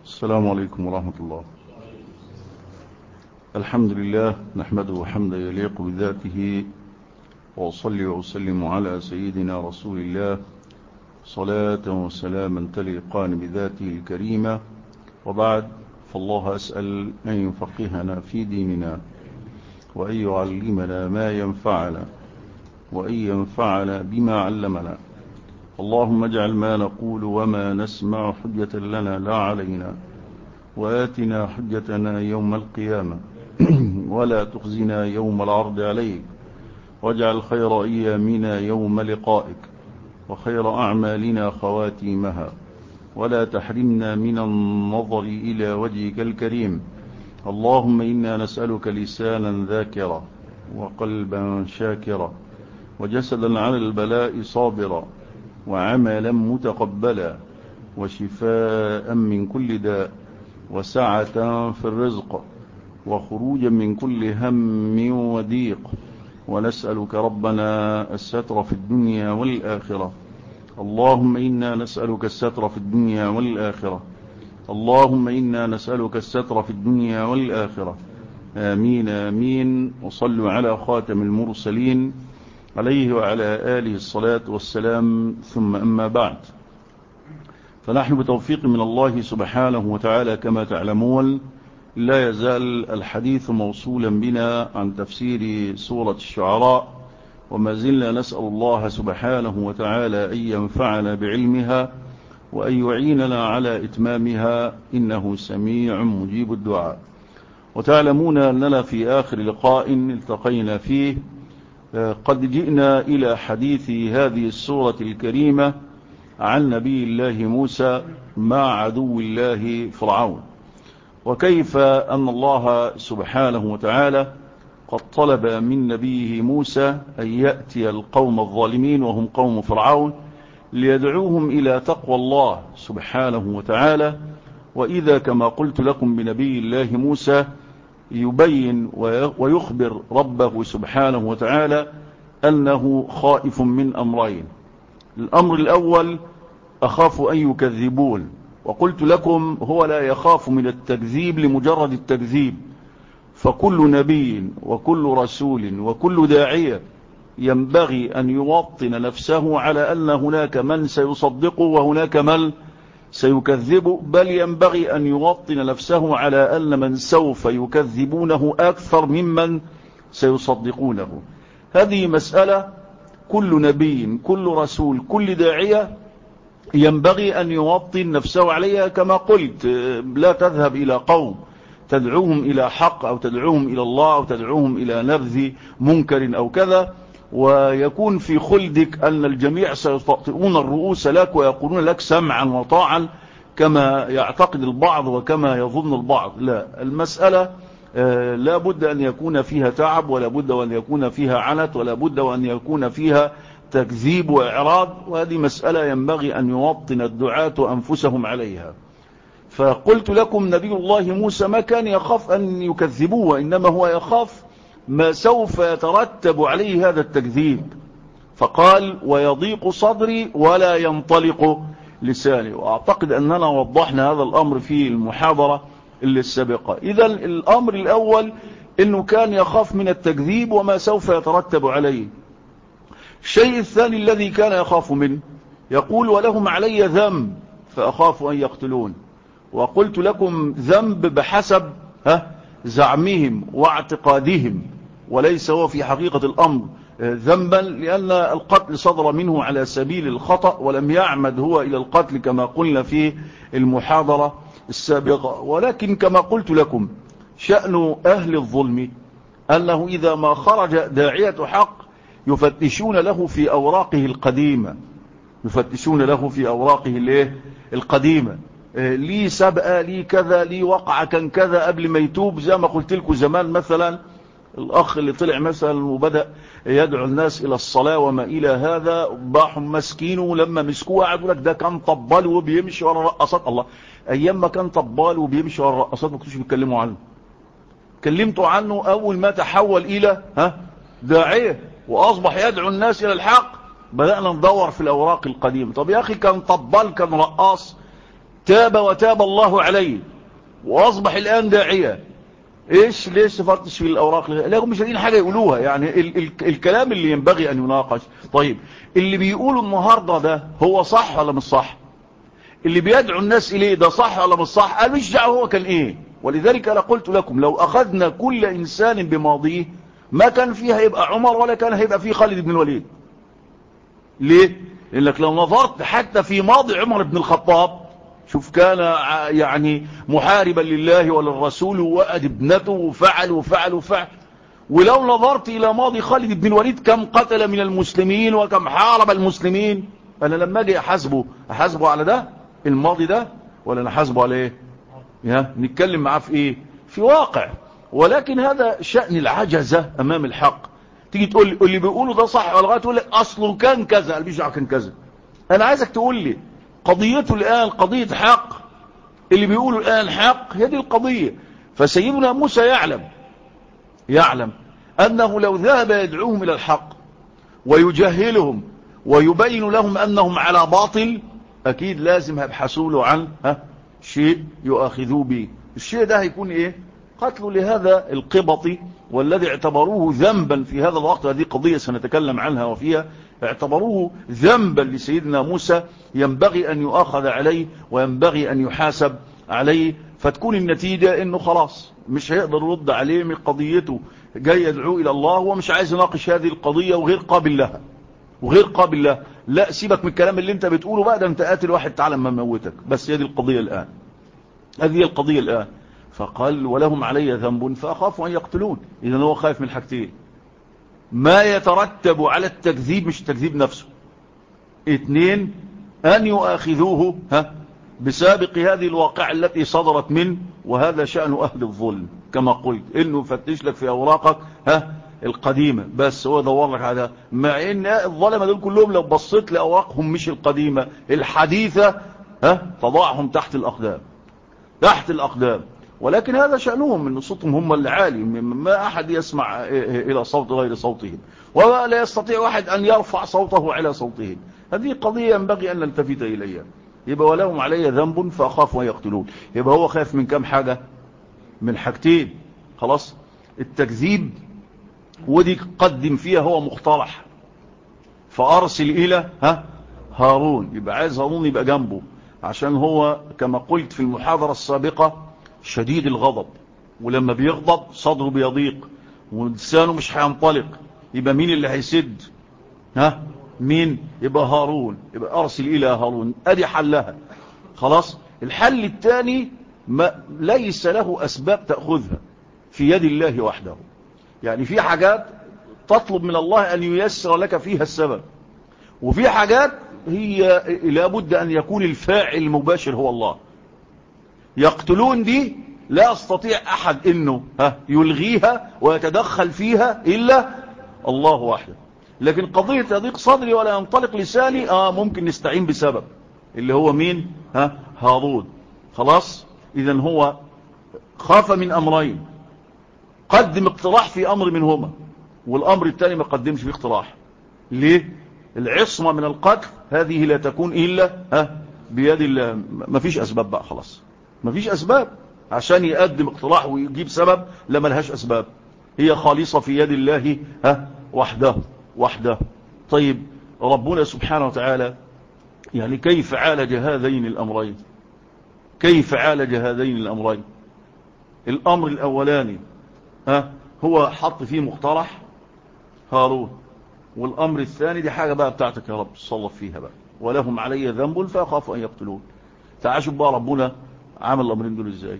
السلام عليكم ورحمة الله الحمد لله نحمده حمدا يليق بذاته وأصلي وأسلم على سيدنا رسول الله صلاة وسلاما تليقان بذاته الكريمة وبعد فالله أسأل أن يفقهنا في ديننا وأن يعلمنا ما ينفعنا وأن ينفعنا بما علمنا اللهم اجعل ما نقول وما نسمع حجة لنا لا علينا وآتنا حجتنا يوم القيامة ولا تخزنا يوم العرض عليك واجعل خير أيامنا يوم لقائك وخير أعمالنا خواتيمها ولا تحرمنا من النظر إلى وجهك الكريم اللهم إنا نسألك لسانا ذاكرا وقلبا شاكرا وجسدا على البلاء صابرا وعملا متقبلا وشفاء من كل داء وسعة في الرزق وخروجا من كل هم وضيق ونسألك ربنا الستر في الدنيا والآخرة اللهم إنا نسألك الستر في الدنيا والآخرة اللهم إنا نسألك الستر في الدنيا والآخرة آمين آمين وصلوا على خاتم المرسلين عليه وعلى آله الصلاة والسلام ثم أما بعد فنحن بتوفيق من الله سبحانه وتعالى كما تعلمون لا يزال الحديث موصولا بنا عن تفسير سورة الشعراء وما زلنا نسأل الله سبحانه وتعالى أن ينفعنا بعلمها وأن يعيننا على إتمامها إنه سميع مجيب الدعاء وتعلمون أننا في آخر لقاء التقينا فيه قد جئنا إلى حديث هذه السورة الكريمة عن نبي الله موسى مع عدو الله فرعون وكيف أن الله سبحانه وتعالى قد طلب من نبيه موسى أن يأتي القوم الظالمين وهم قوم فرعون ليدعوهم إلى تقوى الله سبحانه وتعالى وإذا كما قلت لكم بنبي الله موسى يبين ويخبر ربه سبحانه وتعالى أنه خائف من أمرين الأمر الأول أخاف أن يكذبون وقلت لكم هو لا يخاف من التكذيب لمجرد التكذيب فكل نبي وكل رسول وكل داعية ينبغي أن يوطن نفسه على أن هناك من سيصدقه وهناك من سيكذبه بل ينبغي أن يوطن نفسه على أن من سوف يكذبونه أكثر ممن سيصدقونه هذه مسألة كل نبي كل رسول كل داعية ينبغي أن يوطن نفسه عليها كما قلت لا تذهب إلى قوم تدعوهم إلى حق أو تدعوهم إلى الله أو تدعوهم إلى نبذ منكر أو كذا ويكون في خلدك أن الجميع سيطأطئون الرؤوس لك ويقولون لك سمعا وطاعا كما يعتقد البعض وكما يظن البعض لا المسألة لا بد أن يكون فيها تعب ولا بد أن يكون فيها عنت ولا بد أن يكون فيها تكذيب وإعراض وهذه مسألة ينبغي أن يوطن الدعاة أنفسهم عليها فقلت لكم نبي الله موسى ما كان يخاف أن يكذبوه وإنما هو يخاف ما سوف يترتب عليه هذا التكذيب فقال ويضيق صدري ولا ينطلق لساني وأعتقد أننا وضحنا هذا الأمر في المحاضرة اللي السابقة إذا الأمر الأول أنه كان يخاف من التكذيب وما سوف يترتب عليه الشيء الثاني الذي كان يخاف منه يقول ولهم علي ذنب فأخاف أن يقتلون وقلت لكم ذنب بحسب ها زعمهم واعتقادهم وليس هو في حقيقة الأمر ذنبا لأن القتل صدر منه على سبيل الخطأ ولم يعمد هو إلى القتل كما قلنا في المحاضرة السابقة ولكن كما قلت لكم شأن أهل الظلم أنه إذا ما خرج داعية حق يفتشون له في أوراقه القديمة يفتشون له في أوراقه القديمة لي سبقة لي كذا لي وقع كان كذا قبل ما يتوب زي ما قلت لكم زمان مثلا الأخ اللي طلع مثلا وبدأ يدعو الناس إلى الصلاة وما إلى هذا باحوا مسكينه لما مسكوه قعدوا لك ده كان طبال وبيمشي ورا رقصات الله أيام ما كان طبال وبيمشي ورا رقصات ما كنتوش بيتكلموا عنه كلمتوا عنه أول ما تحول إلى ها داعية وأصبح يدعو الناس إلى الحق بدأنا ندور في الأوراق القديمة طب يا أخي كان طبال كان رقاص تاب وتاب الله عليه وأصبح الآن داعية إيش ليش تفتش في الأوراق لا مش لاقيين حاجة يقولوها يعني ال ال الكلام اللي ينبغي أن يناقش طيب اللي بيقولوا النهاردة ده هو صح ولا مش صح اللي بيدعو الناس إليه ده صح ولا مش صح قال مش دعوه هو كان إيه ولذلك أنا قلت لكم لو أخذنا كل إنسان بماضيه ما كان فيه هيبقى عمر ولا كان هيبقى فيه خالد بن الوليد ليه لأنك لو نظرت حتى في ماضي عمر بن الخطاب شوف كان يعني محاربا لله وللرسول وأد ابنته وفعل وفعل وفعل ولو نظرت إلى ماضي خالد بن الوليد كم قتل من المسلمين وكم حارب المسلمين أنا لما أجي أحاسبه أحاسبه على ده الماضي ده ولا نحاسبه على إيه يا نتكلم معاه في إيه في واقع ولكن هذا شأن العجزة أمام الحق تيجي تقول لي اللي بيقولوا ده صح ولا غلط تقول لي أصله كان كذا البيجع كان كذا أنا عايزك تقول لي قضيته الآن قضية حق اللي بيقولوا الآن حق هي دي القضية فسيدنا موسى يعلم يعلم أنه لو ذهب يدعوهم إلى الحق ويجهلهم ويبين لهم أنهم على باطل أكيد لازم هيبحثوا له عن ها شيء يؤاخذوا به الشيء ده هيكون إيه قتل لهذا القبطي والذي اعتبروه ذنبا في هذا الوقت هذه قضية سنتكلم عنها وفيها اعتبروه ذنبا لسيدنا موسى ينبغي أن يؤاخذ عليه وينبغي أن يحاسب عليه فتكون النتيجة انه خلاص مش هيقدر يرد عليه من قضيته جاي يدعو الى الله ومش عايز يناقش هذه القضية وغير قابل لها وغير قابل لها لا سيبك من الكلام اللي انت بتقوله بقى ده انت قاتل واحد تعالى ما موتك بس هذه القضية الان هذه القضية الان فقال ولهم علي ذنب فأخاف أن يقتلون إذا هو خايف من حاجتين ما يترتب على التكذيب مش التكذيب نفسه اثنين أن يؤاخذوه ها بسابق هذه الواقع التي صدرت منه وهذا شأن أهل الظلم كما قلت إنه فتش لك في أوراقك ها القديمة بس هو دور لك على مع إن الظلمة دول كلهم لو بصيت لأوراقهم مش القديمة الحديثة ها تضعهم تحت الأقدام تحت الأقدام ولكن هذا شأنهم من صوتهم هم العالي ما أحد يسمع إلى صوت غير صوتهم ولا لا يستطيع واحد أن يرفع صوته على صوتهم هذه قضية ينبغي أن نلتفت إليها يبقى ولهم علي ذنب فأخاف ويقتلون يبقى هو خايف من كم حاجة من حاجتين خلاص التكذيب ودي قدم فيها هو مقترح فأرسل إلى ها هارون يبقى عايز هارون يبقى جنبه عشان هو كما قلت في المحاضرة السابقة شديد الغضب ولما بيغضب صدره بيضيق ولسانه مش هينطلق يبقى مين اللي هيسد ها مين يبقى هارون يبقى ارسل الى هارون ادي حلها خلاص الحل الثاني ما ليس له اسباب تاخذها في يد الله وحده يعني في حاجات تطلب من الله ان ييسر لك فيها السبب وفي حاجات هي لابد ان يكون الفاعل المباشر هو الله يقتلون دي لا يستطيع احد انه ها يلغيها ويتدخل فيها الا الله وحده لكن قضية يضيق صدري ولا ينطلق لساني آه ممكن نستعين بسبب اللي هو مين ها هارون خلاص اذا هو خاف من امرين قدم اقتراح في امر منهما والامر الثاني ما قدمش فيه اقتراح ليه العصمة من القتل هذه لا تكون الا ها بيد الله ما فيش اسباب بقى خلاص ما فيش اسباب عشان يقدم اقتراح ويجيب سبب لما لهاش اسباب هي خالصة في يد الله ها وحده وحده طيب ربنا سبحانه وتعالى يعني كيف عالج هذين الأمرين كيف عالج هذين الأمرين الأمر الأولاني ها هو حط فيه مقترح هارون والأمر الثاني دي حاجة بقى بتاعتك يا رب صلف فيها بقى ولهم علي ذنب فأخاف أن يقتلون تعاشوا بقى ربنا عمل الأمرين دول ازاي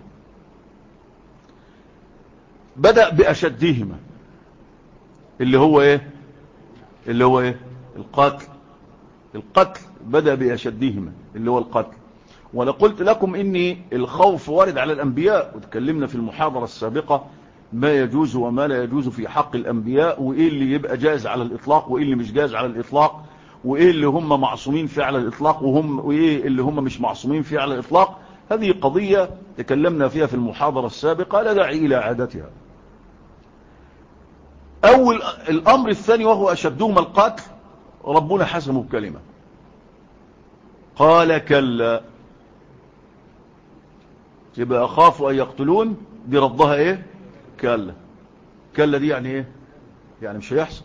بدأ بأشدهما اللي هو ايه اللي هو ايه القتل القتل بدأ بأشدهما اللي هو القتل وانا قلت لكم اني الخوف وارد على الانبياء وتكلمنا في المحاضرة السابقة ما يجوز وما لا يجوز في حق الانبياء وايه اللي يبقى جائز على الاطلاق وايه اللي مش جائز على الاطلاق وايه اللي هم معصومين فيه على الاطلاق وهم وايه اللي هم مش معصومين فيه على الاطلاق هذه قضية تكلمنا فيها في المحاضرة السابقة لا داعي الى عادتها أول الأمر الثاني وهو أشدهما القتل ربنا حسمه بكلمة قال كلا يبقى أخاف أن يقتلون دي ردها إيه كلا كلا دي يعني إيه يعني مش هيحصل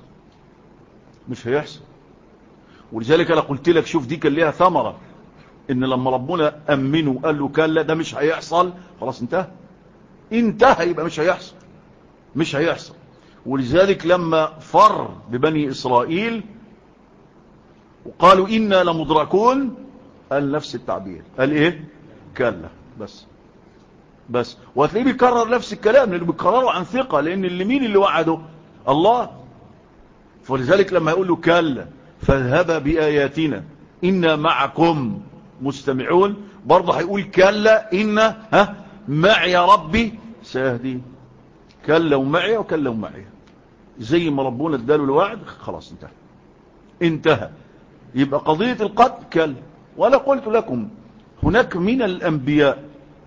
مش هيحصل ولذلك أنا قلت لك شوف دي كان ليها ثمرة إن لما ربنا أمنه قال له كلا ده مش هيحصل خلاص انتهى انتهى يبقى مش هيحصل مش هيحصل ولذلك لما فر ببني إسرائيل وقالوا إنا لمدركون قال نفس التعبير قال إيه كلا بس بس وهتلاقيه بيكرر نفس الكلام لأنه بيكرره عن ثقة لأن اللي مين اللي وعده الله فلذلك لما يقول له كلا فاذهب بآياتنا إنا معكم مستمعون برضه هيقول كلا إن ها معي ربي سيهدين كلا ومعي وكلا ومعي زي ما ربنا اداله الوعد خلاص انتهى انتهى يبقى قضية القتل كلا وأنا قلت لكم هناك من الأنبياء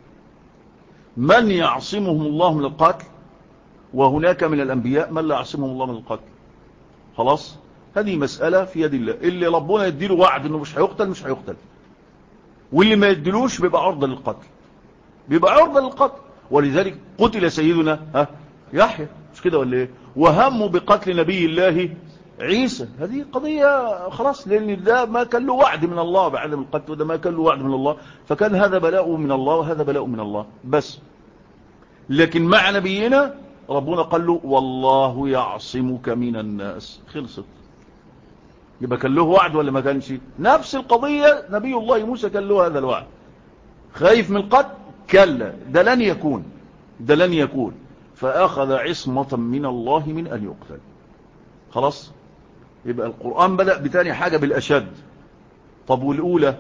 من يعصمهم الله من القتل وهناك من الأنبياء من لا يعصمهم الله من القتل خلاص هذه مسألة في يد الله اللي ربنا يديله وعد انه مش هيقتل مش هيقتل واللي ما يديلوش بيبقى عرضة للقتل بيبقى عرضة للقتل ولذلك قتل سيدنا ها يحيى مش كده ولا ايه وهموا بقتل نبي الله عيسى هذه قضية خلاص لأن ده ما كان له وعد من الله بعدم القتل وده ما كان له وعد من الله فكان هذا بلاء من الله وهذا بلاء من الله بس لكن مع نبينا ربنا قال له والله يعصمك من الناس خلصت يبقى كان له وعد ولا ما كانش نفس القضية نبي الله موسى كان له هذا الوعد خايف من القتل كلا ده لن يكون ده لن يكون فأخذ عصمة من الله من أن يقتل خلاص يبقى القرآن بدأ بتاني حاجة بالأشد طب والأولى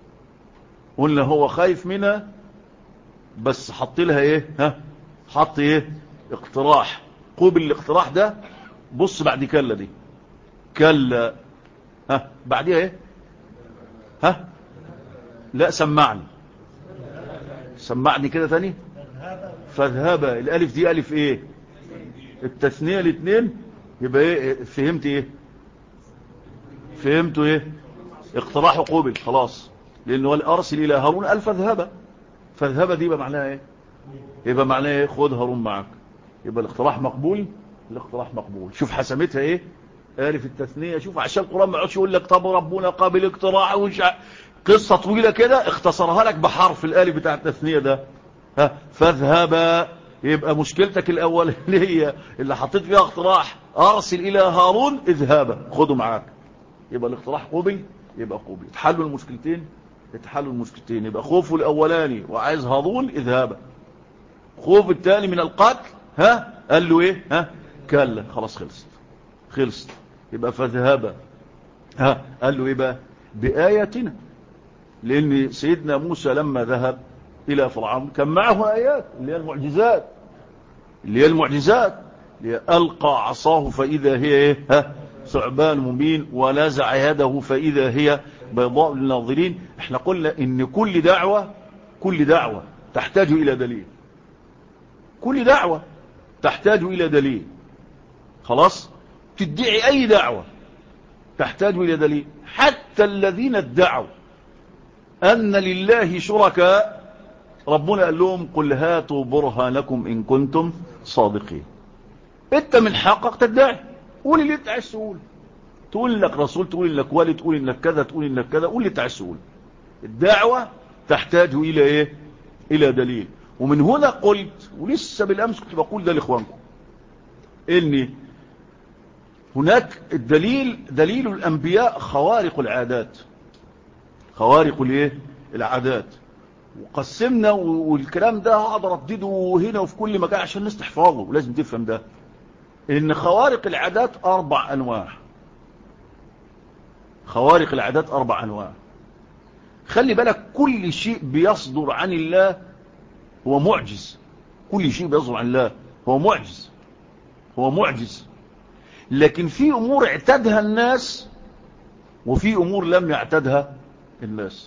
قلنا هو خايف منها بس حط لها ايه ها حط ايه اقتراح قوبل الاقتراح ده بص بعد كلا دي كلا ها بعديها ايه ها لا سمعني سمعني كده تاني فاذهب الالف دي الف ايه التثنية الاثنين يبقى ايه فهمت ايه فهمتوا ايه اقتراح قوبل خلاص لانه ارسل الى هارون الف اذهب فاذهب دي يبقى معناها ايه يبقى معناها ايه خد هارون معك يبقى الاقتراح مقبول الاقتراح مقبول شوف حسمتها ايه الف التثنية شوف عشان القرآن ما يقعدش يقول لك طب ربنا قابل اقتراح وش قصة طويلة كده اختصرها لك بحرف الالف بتاع التثنية ده ها فاذهب يبقى مشكلتك الاول اللي هي اللي حطيت فيها اقتراح ارسل الى هارون اذهب خده معاك يبقى الاقتراح قبل يبقى قبل اتحلوا المشكلتين اتحلوا المشكلتين يبقى خوفه الاولاني وعايز هارون اذهب خوف الثاني من القتل ها قال له ايه ها كلا خلاص خلصت خلصت يبقى فذهب ها قال له ايه بقى بآياتنا لان سيدنا موسى لما ذهب الى فرعون كان معه ايات اللي هي المعجزات اللي هي المعجزات اللي هي القى عصاه فاذا هي ايه ها ثعبان مبين ونزع يده فاذا هي بيضاء للناظرين احنا قلنا ان كل دعوة كل دعوة تحتاج الى دليل كل دعوة تحتاج الى دليل خلاص تدعي اي دعوة تحتاج الى دليل حتى الذين ادعوا ان لله شركاء ربنا قال لهم قل هاتوا برهانكم ان كنتم صادقين انت من حقك تدعي قول اللي انت عايز تقول تقول انك رسول تقول انك والي تقول انك كذا تقول انك كذا قول اللي انت عايز تقول الدعوة تحتاج الى ايه الى دليل ومن هنا قلت ولسه بالامس كنت بقول ده لاخوانكم اني هناك الدليل دليل الانبياء خوارق العادات خوارق الايه العادات وقسمنا والكلام ده هقعد اردده هنا وفي كل مكان عشان الناس تحفظه ولازم تفهم ده ان خوارق العادات اربع انواع خوارق العادات اربع انواع خلي بالك كل شيء بيصدر عن الله هو معجز كل شيء بيصدر عن الله هو معجز هو معجز لكن في امور اعتادها الناس وفي امور لم يعتادها الناس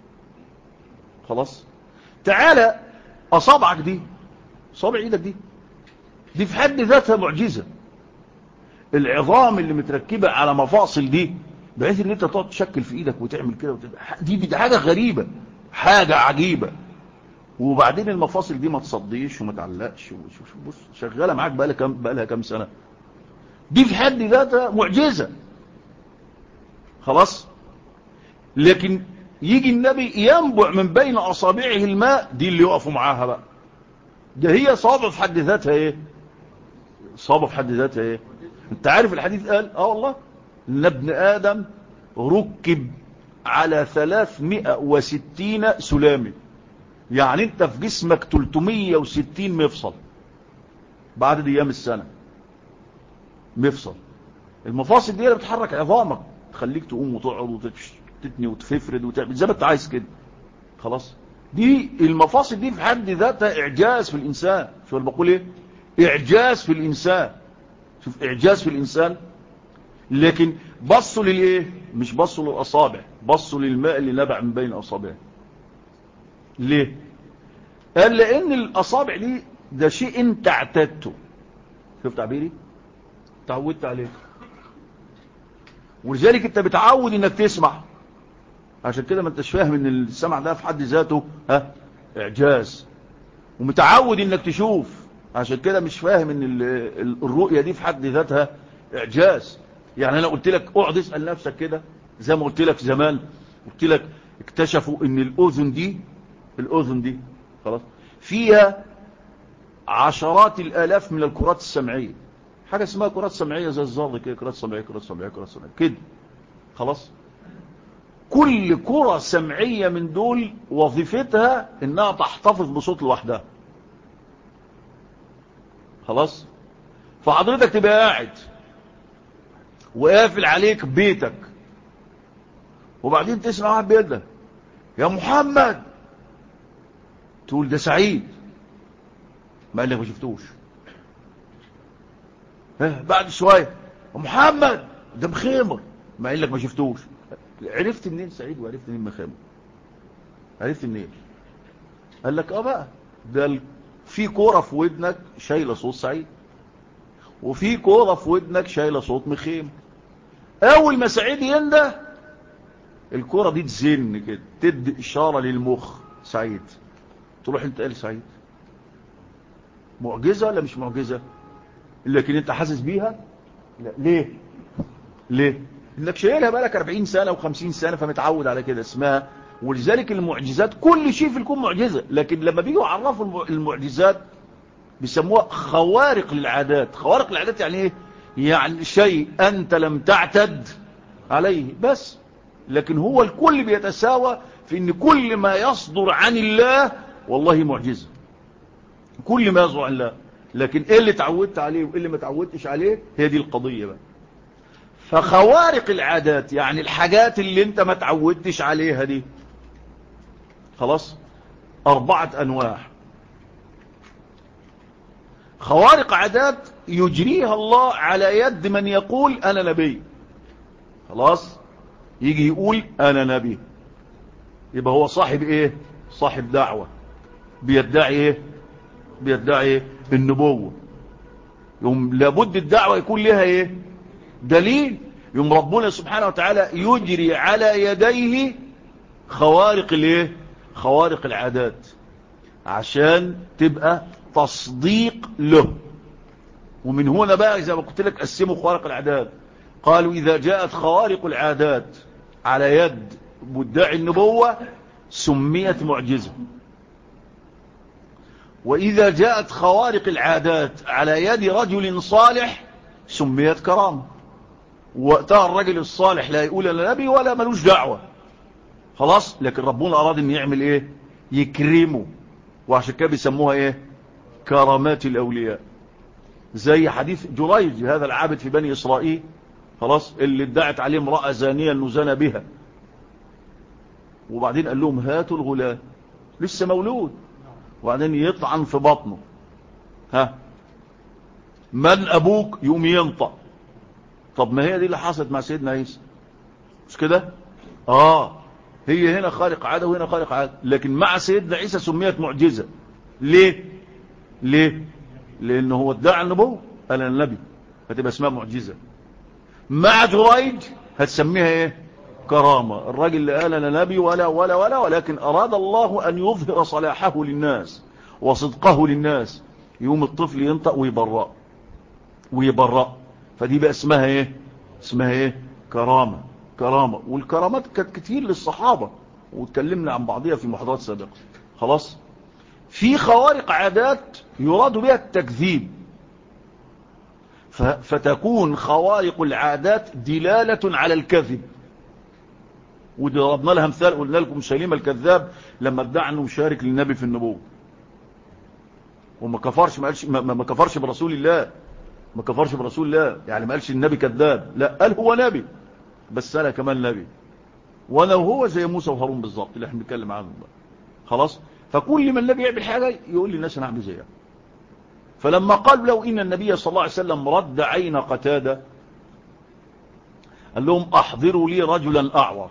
خلاص تعالى اصابعك دي صابع ايدك دي دي في حد ذاتها معجزة العظام اللي متركبة على مفاصل دي بحيث ان انت تقعد تشكل في ايدك وتعمل كده وتعمل. دي دي حاجة غريبة حاجة عجيبة وبعدين المفاصل دي ما تصديش وما تعلقش وشوف بص شغاله معاك بقى لها كام بقى لها كام سنه دي في حد ذاتها معجزه خلاص لكن يجي النبي ينبع من بين اصابعه الماء دي اللي يقفوا معاها بقى ده هي صابع في حد ذاتها ايه صابع في حد ذاتها ايه انت عارف الحديث قال اه والله ان ابن ادم ركب على 360 سلامه يعني انت في جسمك 360 مفصل بعد ايام السنة مفصل المفاصل دي اللي بتحرك عظامك تخليك تقوم وتقعد وتتني وتفرد وتعمل زي ما انت عايز كده خلاص دي المفاصل دي في حد ذاتها اعجاز في الانسان شو اللي بقول ايه اعجاز في الانسان شوف اعجاز في الانسان لكن بصوا للايه مش بصوا للاصابع بصوا للماء اللي نبع من بين اصابعه ليه قال لان الاصابع دي ده شيء انت اعتدته شوف تعبيري تعودت عليه ولذلك انت بتعود انك تسمع عشان كده ما انتش فاهم ان السمع ده في حد ذاته ها اعجاز ومتعود انك تشوف عشان كده مش فاهم ان الرؤية دي في حد ذاتها اعجاز يعني انا قلت لك اقعد اسأل نفسك كده زي ما قلت لك زمان قلت لك اكتشفوا ان الاذن دي الاذن دي خلاص فيها عشرات الالاف من الكرات السمعية حاجة اسمها كرات سمعية زي الزرد كده كرات سمعية كرات سمعية كرات سمعية كده خلاص كل كرة سمعية من دول وظيفتها انها تحتفظ بصوت لوحدها خلاص فحضرتك تبقى قاعد وقافل عليك بيتك وبعدين تسمع واحد بيده يا محمد تقول ده سعيد ما قال لك ما شفتوش بعد شوية محمد ده مخيمر ما قال لك ما شفتوش عرفت منين سعيد وعرفت منين مخيمر عرفت منين قال لك اه بقى ده في كوره في ودنك شايله صوت سعيد وفي كوره في ودنك شايله صوت مخيم اول ما سعيد ينده الكوره دي تزن كده تدي اشاره للمخ سعيد تروح انت قال سعيد معجزه ولا مش معجزه لكن انت حاسس بيها لا ليه ليه انك شايلها بقالك 40 سنه و50 سنه فمتعود على كده اسمها ولذلك المعجزات كل شيء في الكون معجزه لكن لما بيجوا يعرفوا المعجزات بيسموها خوارق للعادات خوارق للعادات يعني ايه يعني شيء انت لم تعتد عليه بس لكن هو الكل بيتساوى في ان كل ما يصدر عن الله والله معجزه كل ما يصدر عن الله لكن ايه اللي تعودت عليه وايه اللي ما تعودتش عليه هي دي القضيه بقى فخوارق العادات يعني الحاجات اللي انت ما تعودتش عليها دي خلاص أربعة أنواع خوارق عادات يجريها الله على يد من يقول أنا نبي خلاص يجي يقول أنا نبي يبقى هو صاحب إيه صاحب دعوة بيدعي إيه بيدعي إيه النبوة يوم لابد الدعوة يكون لها إيه دليل يوم ربنا سبحانه وتعالى يجري على يديه خوارق الايه خوارق العادات عشان تبقى تصديق له ومن هنا بقى إذا ما قلت لك قسموا خوارق العادات قالوا إذا جاءت خوارق العادات على يد مدعي النبوة سميت معجزة وإذا جاءت خوارق العادات على يد رجل صالح سميت كرامة وقتها الرجل الصالح لا يقول لا نبي ولا ملوش دعوة خلاص لكن ربنا أراد أن يعمل إيه يكرمه وعشان كده بيسموها إيه كرامات الأولياء زي حديث جريج هذا العابد في بني إسرائيل خلاص اللي ادعت عليه امرأة زانية أنه زنى بها وبعدين قال لهم هاتوا الغلام لسه مولود وبعدين يطعن في بطنه ها من أبوك يقوم ينطق طب ما هي دي اللي حصلت مع سيدنا عيسى مش كده اه هي هنا خارق عادة وهنا خارق عادة لكن مع سيدنا عيسى سميت معجزة ليه ليه لانه هو ادعى النبوة قال النبي فتبقى اسمها معجزة مع جريج هتسميها ايه كرامة الراجل اللي قال أنا نبي ولا ولا ولا ولكن أراد الله أن يظهر صلاحه للناس وصدقه للناس يوم الطفل ينطق ويبرأ ويبرأ فدي بقى اسمها ايه اسمها ايه كرامة كرامة والكرامات كانت كتير للصحابة واتكلمنا عن بعضها في محاضرات سابقة خلاص في خوارق عادات يراد بها التكذيب فتكون خوارق العادات دلالة على الكذب وضربنا لها مثال قلنا لكم سليم الكذاب لما ادعى انه مشارك للنبي في النبوة وما كفرش ما قالش ما, ما كفرش برسول الله ما كفرش برسول الله يعني ما قالش النبي كذاب لا قال هو نبي بس انا كمان نبي وانا وهو زي موسى وهارون بالظبط اللي احنا بنتكلم عنهم بقى خلاص فكل ما النبي يعمل حاجه يقول للناس انا اعمل زيها فلما قال له ان النبي صلى الله عليه وسلم رد عين قتاده قال لهم احضروا لي رجلا اعور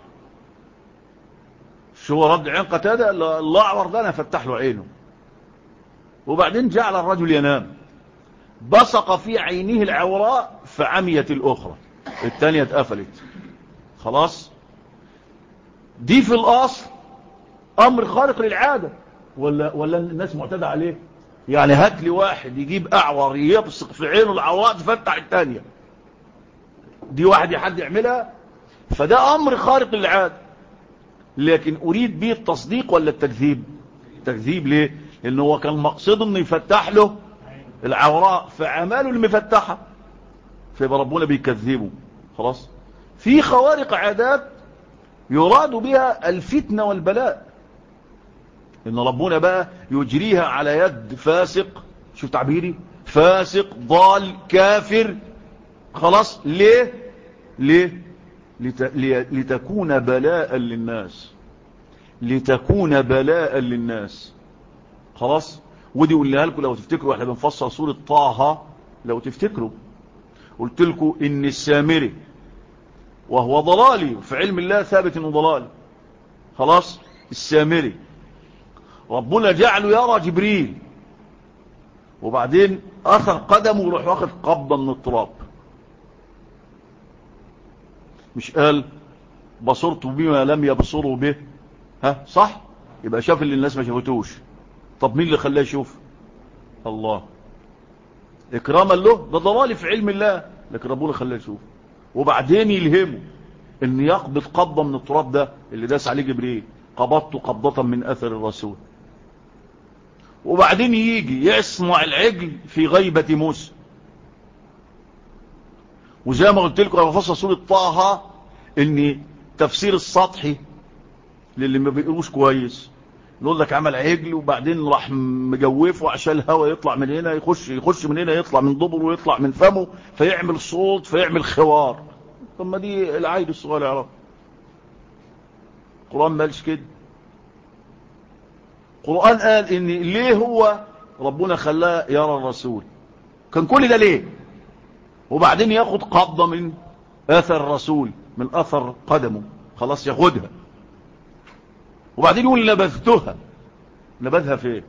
شو رد عين قتاده الاعور ده انا فتح له عينه وبعدين جعل الرجل ينام بصق في عينه العوراء فعميت الأخرى الثانية اتقفلت خلاص دي في الأصل أمر خارق للعادة ولا, ولا الناس معتادة عليه يعني هات لي واحد يجيب أعور يبصق في عينه العوراء تفتح الثانية دي واحد حد يعملها فده أمر خارق للعادة لكن أريد به التصديق ولا التكذيب التكذيب ليه لأنه هو كان مقصده أنه يفتح له العوراء فعماله المفتحة فيبقى ربنا بيكذبه خلاص في خوارق عادات يراد بها الفتنة والبلاء ان ربنا بقى يجريها على يد فاسق شوف تعبيري فاسق ضال كافر خلاص ليه ليه لت... لتكون بلاء للناس لتكون بلاء للناس خلاص ودي قلناها لكم لو تفتكروا احنا بنفسر سورة طه لو تفتكروا قلت لكم ان السامري وهو ضلالي في علم الله ثابت انه ضلالي خلاص السامري ربنا جعله يرى جبريل وبعدين اخذ قدمه وراح واخد قبضه من التراب مش قال بصرت بما لم يبصروا به ها صح يبقى شاف اللي الناس ما شافتوش طب مين اللي خلاه يشوف الله اكراما له ده ضلالي في علم الله لكن ربنا خلاه يشوف وبعدين يلهمه ان يقبض قبضه من التراب ده اللي داس عليه جبريل قبضته قبضه من اثر الرسول وبعدين يجي يصنع العجل في غيبة موسى وزي ما قلت لكم انا بفصل سورة طه ان تفسير السطحي للي ما بيقروش كويس نقول لك عمل عجل وبعدين راح مجوفه عشان الهواء يطلع من هنا يخش يخش من هنا يطلع من ضبره ويطلع من فمه فيعمل صوت فيعمل خوار طب ما دي العيل الصغير يعرف القرآن ما قالش كده القرآن قال ان ليه هو ربنا خلاه يرى الرسول كان كل ده ليه وبعدين ياخد قبضة من اثر الرسول من اثر قدمه خلاص ياخدها وبعدين يقول نبذتها نبذها فين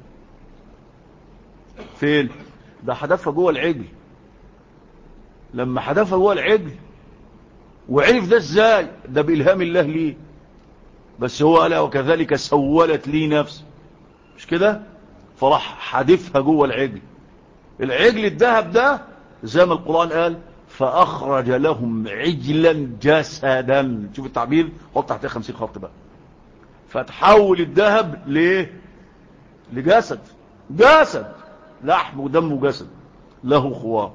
فين ده حدفها جوه العجل لما حدفها جوه العجل وعرف ده ازاي ده بإلهام الله ليه بس هو قال وكذلك سولت لي نفسي مش كده فراح حدفها جوه العجل العجل الذهب ده زي ما القرآن قال فأخرج لهم عجلا جسدا شوف التعبير حط تحتها خمسين خط بقى فتحول الذهب ليه لجسد جسد لحم ودم وجسد له خوار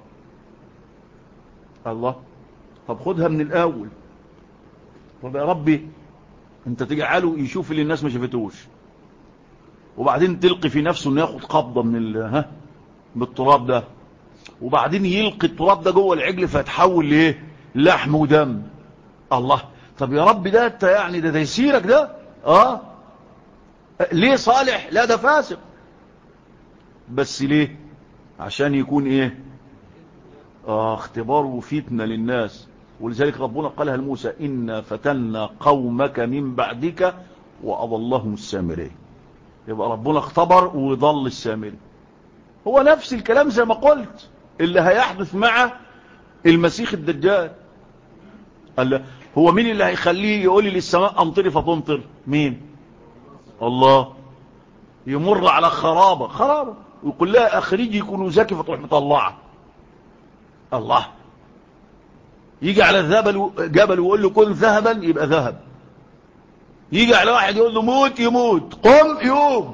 الله طب خدها من الاول طب يا ربي انت تجعله يشوف اللي الناس ما شافتوش وبعدين تلقي في نفسه انه ياخد قبضه من ال ها بالتراب ده وبعدين يلقي التراب ده جوه العجل فيتحول لايه لحم ودم الله طب يا رب ده انت يعني ده تيسيرك ده اه ليه صالح لا ده فاسق بس ليه عشان يكون ايه آه اختبار وفتنة للناس ولذلك ربنا قالها لموسى إنا فتنا قومك من بعدك وأضلهم السامري يبقى ربنا اختبر وضل السامري هو نفس الكلام زي ما قلت اللي هيحدث مع المسيح الدجال قال هو مين اللي هيخليه يقول لي للسماء امطري فتمطر مين الله يمر على خرابة خرابة ويقول لها اخرجي كنوزك فتروح مطلعه الله يجي على الجبل جبل ويقول له كن ذهبا يبقى ذهب يجي على واحد يقول له موت يموت قم يوم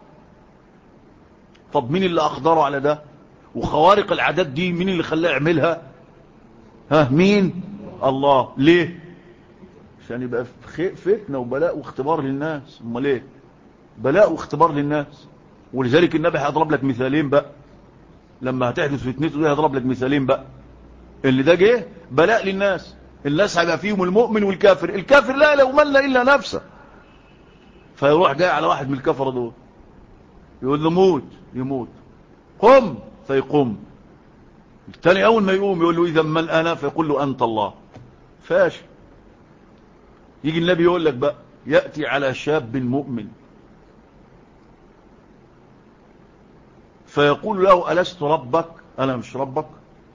طب مين اللي اقدره على ده وخوارق العادات دي مين اللي خلاه يعملها ها مين الله ليه عشان يبقى فتنه وبلاء واختبار للناس امال ايه بلاء واختبار للناس ولذلك النبي هيضرب لك مثالين بقى لما هتحدث فتنته دي هيضرب لك مثالين بقى اللي ده جه بلاء للناس الناس هيبقى فيهم المؤمن والكافر الكافر لا لو مل الا نفسه فيروح جاي على واحد من الكفره دول يقول له موت يموت قم فيقوم الثاني اول ما يقوم يقول له اذا من انا فيقول له انت الله فاشل يجي النبي يقول لك بقى ياتي على شاب مؤمن فيقول له ألست ربك أنا مش ربك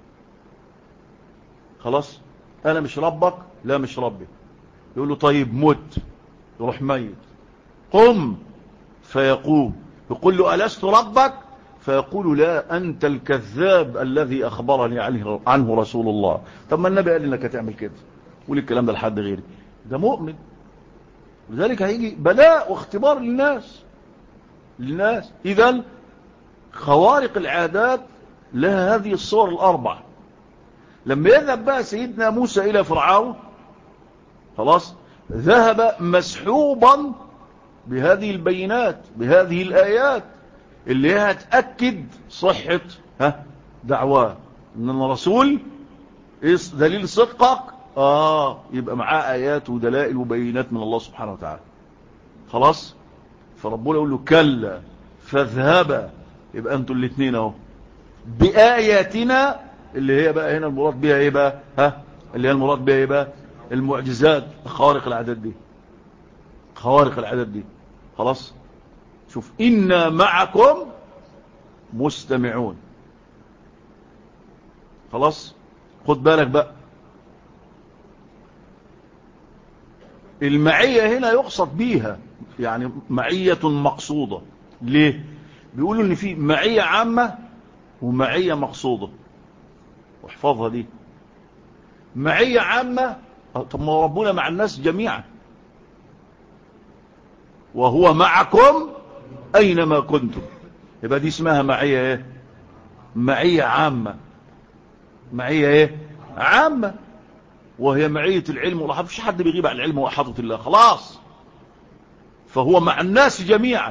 خلاص أنا مش ربك لا مش ربي يقول له طيب مت يروح ميت قم فيقوم يقول له ألست ربك فيقول لا أنت الكذاب الذي أخبرني عنه رسول الله طب ما النبي قال لي انك هتعمل كده قول الكلام ده لحد غيري ده مؤمن لذلك هيجي بلاء واختبار للناس للناس إذن خوارق العادات لها هذه الصور الأربع لما يذهب بقى سيدنا موسى إلى فرعون خلاص ذهب مسحوبا بهذه البينات بهذه الآيات اللي هي هتأكد صحة ها دعواه ان الرسول دليل صدقك اه يبقى معاه آيات ودلائل وبينات من الله سبحانه وتعالى خلاص فربنا يقول له كلا فاذهبا يبقى انتوا الاثنين اهو بآياتنا اللي هي بقى هنا المراد بها ايه بقى ها اللي هي المراد بها ايه بقى المعجزات خوارق العدد دي خوارق العدد دي خلاص شوف إنا معكم مستمعون خلاص خد بالك بقى المعية هنا يقصد بيها يعني معية مقصودة ليه بيقولوا ان في معية عامة ومعية مقصودة واحفظها دي معية عامة طب ما ربنا مع الناس جميعا وهو معكم أينما كنتم يبقى دي اسمها معية ايه معية عامة معية ايه عامة وهي معية العلم ولا فيش حد بيغيب عن العلم وحضرة الله خلاص فهو مع الناس جميعا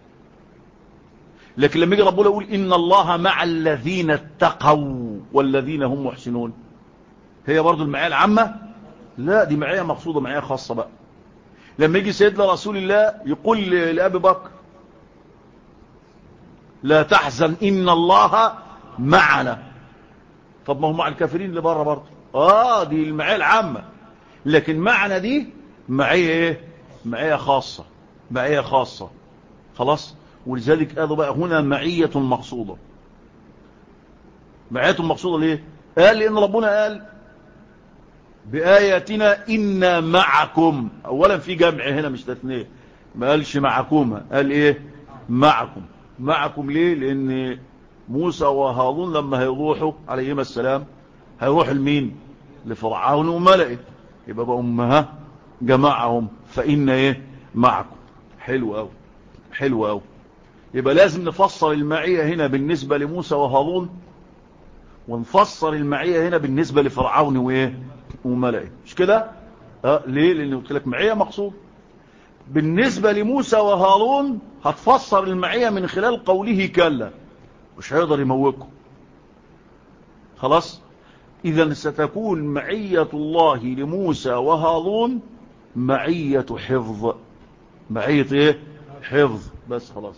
لكن لما يجي ربنا يقول إن الله مع الذين اتقوا والذين هم محسنون هي برضو المعية العامة لا دي معية مقصودة معية خاصة بقى لما يجي سيدنا رسول الله يقول لأبي بكر لا تحزن إن الله معنا طب ما هو مع الكافرين اللي بره برضه آه دي المعية العامة لكن معنا دي معية ايه معية خاصة معية خاصة خلاص ولذلك قالوا بقى هنا معية مقصودة معية مقصودة ليه قال لأن ربنا قال بآياتنا إنا معكم أولا في جمع هنا مش تثنيه ما قالش معكم قال إيه معكم معكم ليه لأن موسى وهارون لما هيروحوا عليهما السلام هيروحوا لمين لفرعون وملئه يبقى بقى أمها جماعهم فإن إيه معكم حلو أو حلو أو يبقى لازم نفسر المعية هنا بالنسبة لموسى وهارون ونفسر المعية هنا بالنسبة لفرعون وإيه وملئه مش كده أه ليه لأن قلت لك معية مقصود بالنسبة لموسى وهارون هتفسر المعية من خلال قوله كلا مش هيقدر يموتكم خلاص إذا ستكون معية الله لموسى وهارون معية حفظ معية ايه حفظ بس خلاص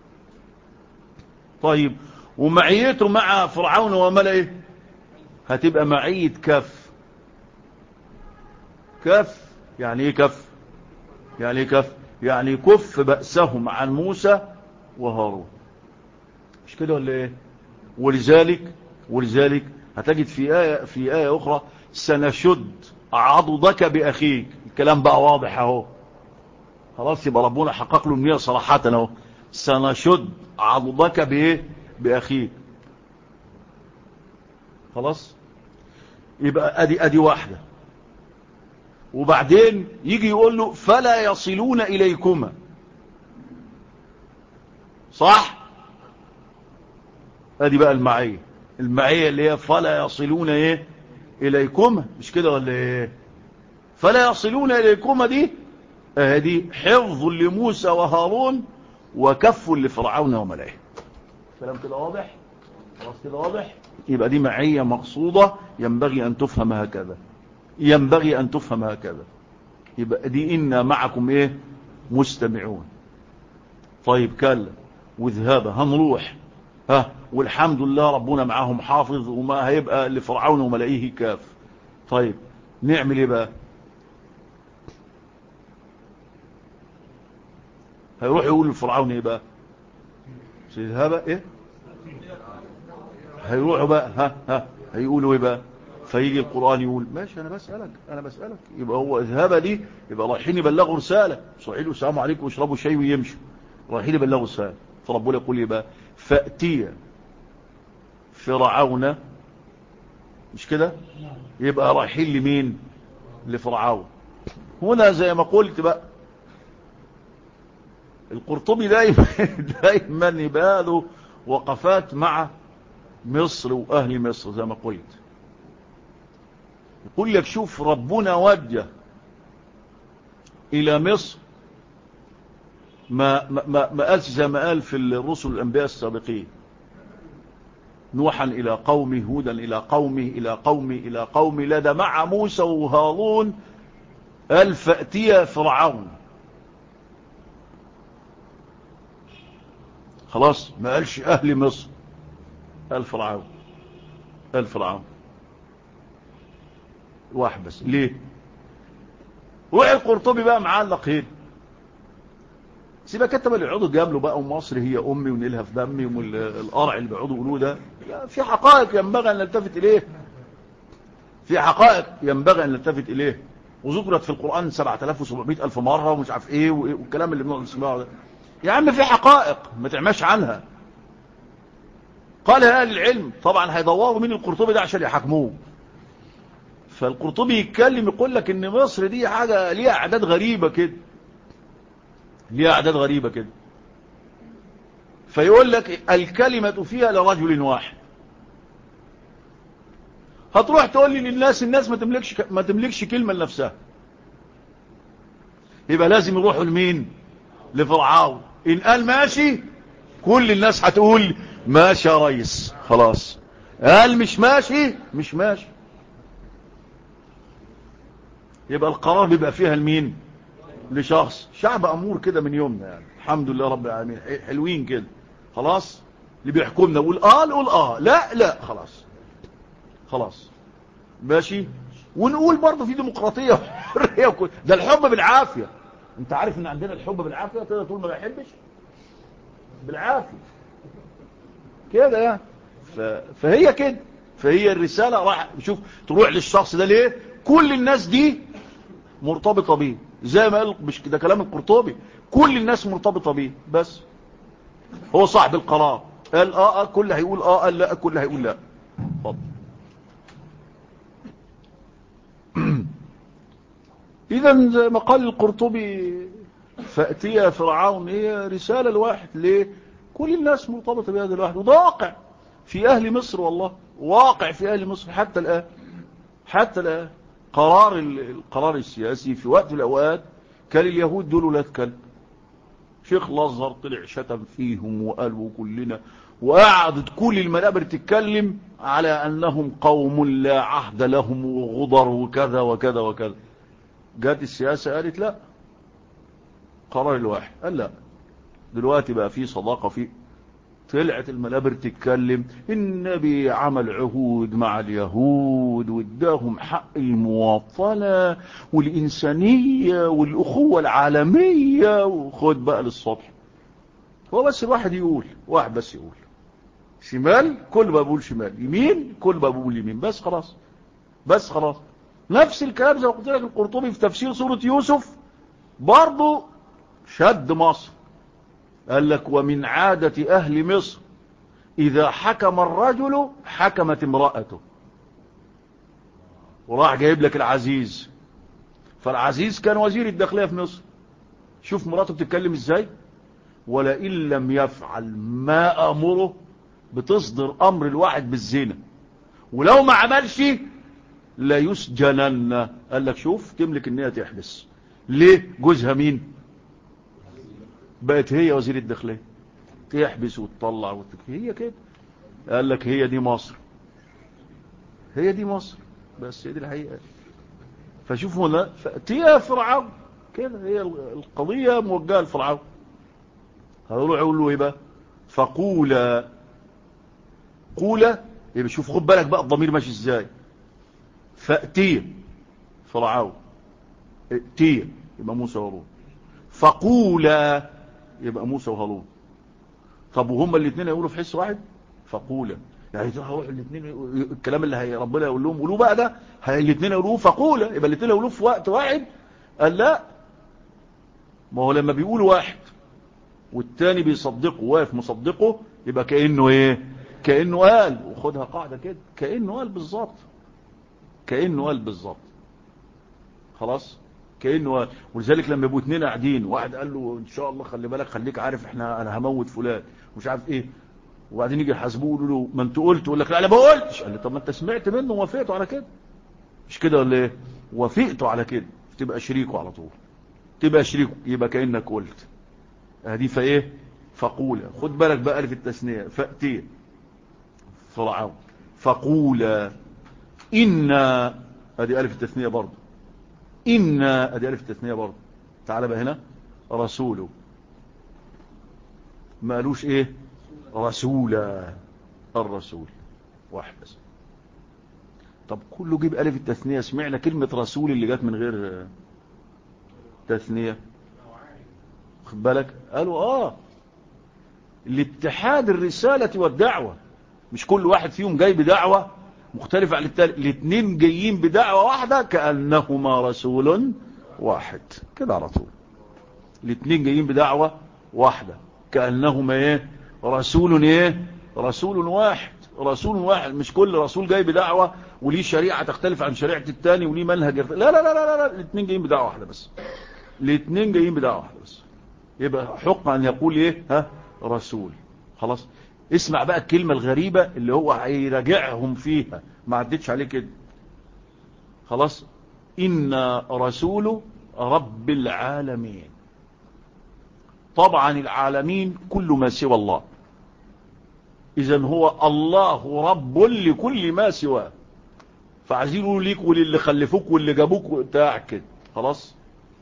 طيب ومعيته مع فرعون وملئه هتبقى معية كف كف يعني ايه كف يعني ايه كف يعني كف بأسهم عن موسى وهارون مش كده ولا ايه ولذلك ولذلك هتجد في آية, في آية أخرى سنشد عضدك بأخيك الكلام بقى واضح اهو خلاص يبقى ربنا حقق له النية صراحة اهو سنشد عضدك بايه بأخيك خلاص يبقى ادي ادي واحدة وبعدين يجي يقول له فلا يصلون اليكما صح ادي بقى المعية المعية اللي هي فلا يصلون ايه اليكما مش كده ولا ايه فلا يصلون اليكما دي ادي حفظ لموسى وهارون وكف لفرعون وملائه كلام كده واضح خلاص كده واضح يبقى دي معية مقصودة ينبغي ان تفهم هكذا ينبغي ان تفهم هكذا يبقى دي إنا معكم ايه مستمعون طيب كلا وذهابة هنروح ها والحمد لله ربنا معاهم حافظ وما هيبقى لفرعون وملائيه كاف طيب نعمل ايه بقى هيروح يقول لفرعون ايه بقى سيذهب ايه هيروحوا بقى ها ها هيقولوا ايه بقى فيجي القرآن يقول ماشي انا بسألك انا بسألك يبقى هو اذهب لي يبقى رايحين يبلغوا رسالة صحيح السلام عليكم واشربوا شاي ويمشوا رايحين يبلغوا رسالة فربنا يقول لي بقى فأتي فرعون مش كده يبقى رايحين لمين لفرعون هنا زي ما قلت بقى القرطبي دايما دايما يبقى له وقفات مع مصر واهل مصر زي ما قلت يقول لك شوف ربنا وجه الى مصر ما ما ما قالش زي ما قال في الرسل الانبياء السابقين نوحا الى قومه هودا الى قومه الى قومه الى قومه لا ده مع موسى وهارون قال فاتيا فرعون خلاص ما قالش اهل مصر قال فرعون قال فرعون واحد بس ليه وقع القرطبي بقى معلق هنا سيبك انت اللي يقعدوا جاملوا بقى ومصر هي امي ونيلها في دمي والقرع اللي بيقعدوا يقولوه ده في حقائق ينبغي ان نلتفت اليه في حقائق ينبغي ان نلتفت اليه وذكرت في القران 7700 الف مره ومش عارف ايه والكلام اللي بنقعد نسمعه ده يا عم في حقائق ما تعماش عنها قال اهل العلم طبعا هيدوروا مين القرطبي ده عشان يحاكموه فالقرطبي يتكلم يقول لك ان مصر دي حاجه ليها اعداد غريبه كده ليها اعداد غريبه كده فيقول لك الكلمه فيها لرجل واحد هتروح تقول لي للناس الناس ما تملكش ما تملكش كلمه لنفسها يبقى لازم يروحوا لمين لفرعون ان قال ماشي كل الناس هتقول ماشي يا ريس خلاص قال مش ماشي مش ماشي يبقى القرار بيبقى فيها لمين لشخص شعب امور كده من يومنا يعني الحمد لله رب العالمين حلوين كده خلاص اللي بيحكمنا يقول اه نقول اه لا لا خلاص خلاص ماشي ونقول برضه في ديمقراطيه وحريه وكل ده الحب بالعافيه انت عارف ان عندنا الحب بالعافيه تقدر تقول ما بحبش بالعافيه كده يعني ف... فهي كده فهي الرساله راح شوف تروح للشخص ده ليه كل الناس دي مرتبطه بيه زي ما قال مش ده كلام القرطبي كل الناس مرتبطه بيه بس هو صاحب القرار قال اه اه كل هيقول اه قال لا كل هيقول لا اتفضل اذا زي ما قال القرطبي فاتيا فرعون هي رساله الواحد ليه كل الناس مرتبطه بهذا الواحد وده واقع في اهل مصر والله واقع في اهل مصر حتى الان حتى الان قرار القرار السياسي في وقت من الاوقات كان اليهود دول ولاد كلب شيخ الازهر طلع شتم فيهم وقالوا كلنا وقعدت كل المنابر تتكلم على انهم قوم لا عهد لهم وغضر وكذا وكذا وكذا جات السياسة قالت لا قرار الواحد قال لا دلوقتي بقى في صداقة في طلعت المنابر تتكلم النبي عمل عهود مع اليهود واداهم حق المواطنة والإنسانية والأخوة العالمية وخد بقى للسطح هو بس الواحد يقول واحد بس يقول شمال كل ما بقول شمال يمين كل ما بقول يمين بس خلاص بس خلاص نفس الكلام زي ما قلت لك القرطبي في تفسير سورة يوسف برضه شد مصر قال لك ومن عادة أهل مصر إذا حكم الرجل حكمت امرأته وراح جايب لك العزيز فالعزيز كان وزير الداخلية في مصر شوف مراته بتتكلم ازاي ولئن لم يفعل ما أمره بتصدر أمر الواحد بالزنا ولو ما عملش لا يسجنن قال لك شوف تملك ان هي تحبس ليه جوزها مين بقت هي وزير الداخليه تحبس وتطلع وتك... هي كده قال لك هي دي مصر هي دي مصر بس هي دي الحقيقه فشوفوا هنا فاتيها فرعون كده هي القضيه موجهه لفرعون هيروح يقول له ايه بقى فقولا قولا يبقى شوف خد بالك بقى الضمير ماشي ازاي فأتيه فرعون ائتيه يبقى موسى وهارون فقولا يبقى موسى وهارون طب وهما الاثنين يقولوا في حس واحد فقولا يعني هروح الاثنين الكلام اللي هي ربنا يقول لهم قولوه بقى ده الاثنين يقولوه فقولا يبقى الاثنين يقولوه في وقت واحد قال لا ما هو لما بيقول واحد والتاني بيصدقه واقف مصدقه يبقى كأنه ايه كأنه قال وخدها قاعدة كده كأنه قال بالظبط كأنه قال بالظبط خلاص كأنه قال ولذلك لما يبقوا اتنين قاعدين واحد قال له ان شاء الله خلي بالك خليك عارف احنا انا هموت فلان ومش عارف ايه وبعدين يجي يحاسبوه يقولوا له ما انت قلت يقول لك لا انا ما قلتش قال له طب ما انت سمعت منه ووافقته على كده مش كده ولا ايه وافقته على كده تبقى شريكه على طول تبقى شريكه يبقى كأنك قلت هذه فايه فقولا خد بالك بقى الف التثنيه فاتيه فرعون فقولا إنا ادي ألف التثنية برضه إنا ادي ألف التثنية برضه تعال بقى هنا رسوله ما قالوش ايه رسولا الرسول واحد بس طب كله جيب ألف التثنية سمعنا كلمة رسول اللي جات من غير تثنية خد بالك قالوا اه لاتحاد الرسالة والدعوة مش كل واحد فيهم جاي بدعوة مختلفة عن التالي الاثنين جايين بدعوة واحدة كأنهما رسول واحد كده على طول الاثنين جايين بدعوة واحدة كأنهما ايه رسول ايه رسول واحد رسول واحد مش كل رسول جاي بدعوة وليه شريعة تختلف عن شريعة التاني وليه منهج لا لا لا لا لا, لا. الاثنين جايين بدعوة واحدة بس الاثنين جايين بدعوة واحدة بس يبقى حق ان يقول ايه ها رسول خلاص اسمع بقى الكلمة الغريبة اللي هو هيراجعهم فيها ما عدتش عليه كده خلاص إن رسول رب العالمين طبعا العالمين كل ما سوى الله إذا هو الله رب لكل ما سواه فعايزين يقولوا ليك وللي خلفوك واللي جابوك بتاع كده خلاص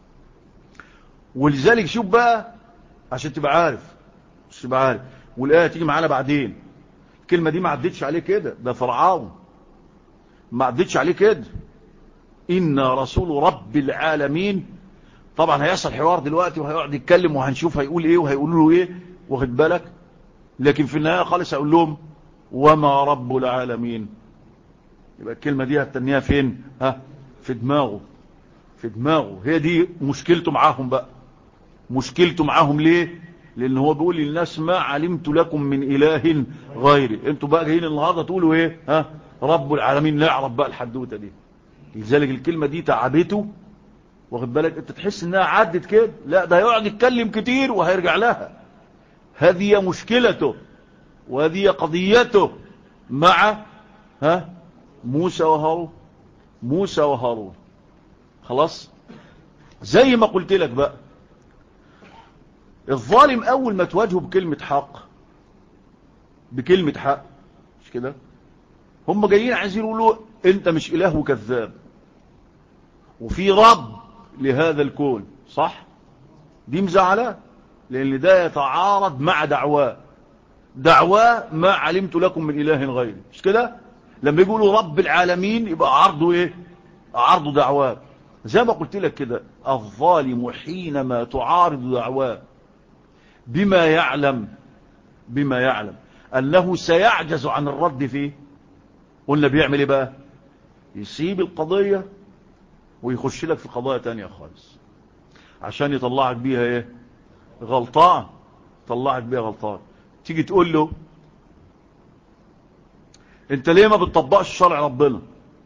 ولذلك شوف بقى عشان تبقى عارف مش تبقى عارف والآية تيجي معانا بعدين الكلمة دي ما عدتش عليه كده ده فرعون ما عدتش عليه كده إن رسول رب العالمين طبعا هيحصل حوار دلوقتي وهيقعد يتكلم وهنشوف هيقول ايه وهيقولوا له ايه واخد بالك لكن في النهاية خالص هقول لهم وما رب العالمين يبقى الكلمة دي هتنيها فين ها في دماغه في دماغه هي دي مشكلته معاهم بقى مشكلته معاهم ليه لان هو بيقول للناس ما علمت لكم من اله غيري انتوا بقى جايين النهارده تقولوا ايه ها رب العالمين لا يعرف بقى الحدوته دي لذلك الكلمه دي تعبته واخد بالك انت تحس انها عدت كده لا ده هيقعد يتكلم كتير وهيرجع لها هذه مشكلته وهذه قضيته مع ها موسى وهارون موسى وهارون خلاص زي ما قلت لك بقى الظالم اول ما تواجهه بكلمة حق بكلمة حق مش كده هم جايين عايزين يقولوا انت مش اله وكذاب وفي رب لهذا الكون صح دي مزعلاه لان ده يتعارض مع دعواه دعواه ما علمت لكم من اله غيري مش كده لما يقولوا رب العالمين يبقى عرضه ايه عرضه دعواه زي ما قلت لك كده الظالم حينما تعارض دعواه بما يعلم بما يعلم أنه سيعجز عن الرد فيه قلنا بيعمل ايه بقى يسيب القضية ويخش لك في قضايا تانية خالص عشان يطلعك بيها ايه غلطان طلعك بيها غلطان تيجي تقول له انت ليه ما بتطبقش شرع ربنا